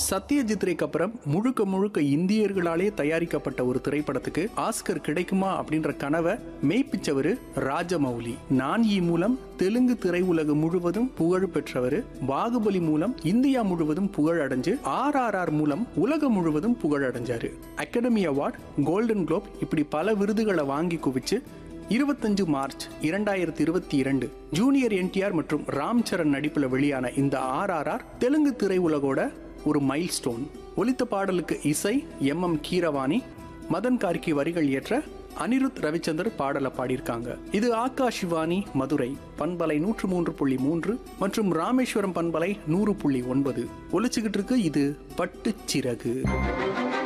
Satyajit rack அப்புறம் முழுக்க முழுக்க இந்தியர்களாலே தயாரிக்கப்பட்ட ஒரு திரைப்படத்துக்கு ஆஸ்கர் கிடைக்குமா அப்படின்ற கனவை மெய்ப்பிச்சவரு ராஜமௌலி நான்யி மூலம் தெலுங்கு திரையுலகம் முழுவதும் புகழ் பெற்றவர் பாகுபலி மூலம் இந்தியா முழுவதும் புகழ் அடைஞ்சு ஆர் ஆர் ஆர் மூலம் உலகம் முழுவதும் புகழ் அடைஞ்சாரு அகாடமி அவார்ட் கோல்டன் குளோப் இப்படி பல விருதுகளை வாங்கி குவிச்சு இருபத்தஞ்சு மார்ச் இரண்டாயிரத்தி இருபத்தி இரண்டு ஜூனியர் என்டிஆர் மற்றும் ராம் சரண் நடிப்பில் வெளியான இந்த ஆர்ஆர்ஆர் தெலுங்கு திரையுலகோட ஒரு மைல் ஸ்டோன் ஒலித்த பாடலுக்கு இசை எம் எம் கீரவாணி மதன் கார்கி வரிகள் ஏற்ற அனிருத் ரவிச்சந்தர் பாடலை பாடியிருக்காங்க இது ஆகாஷ்வாணி மதுரை பண்பலை நூற்று மூன்று புள்ளி மூன்று மற்றும் ராமேஸ்வரம் பண்பலை நூறு புள்ளி ஒன்பது ஒலிச்சுக்கிட்டு இருக்கு இது பட்டுச்சிறகு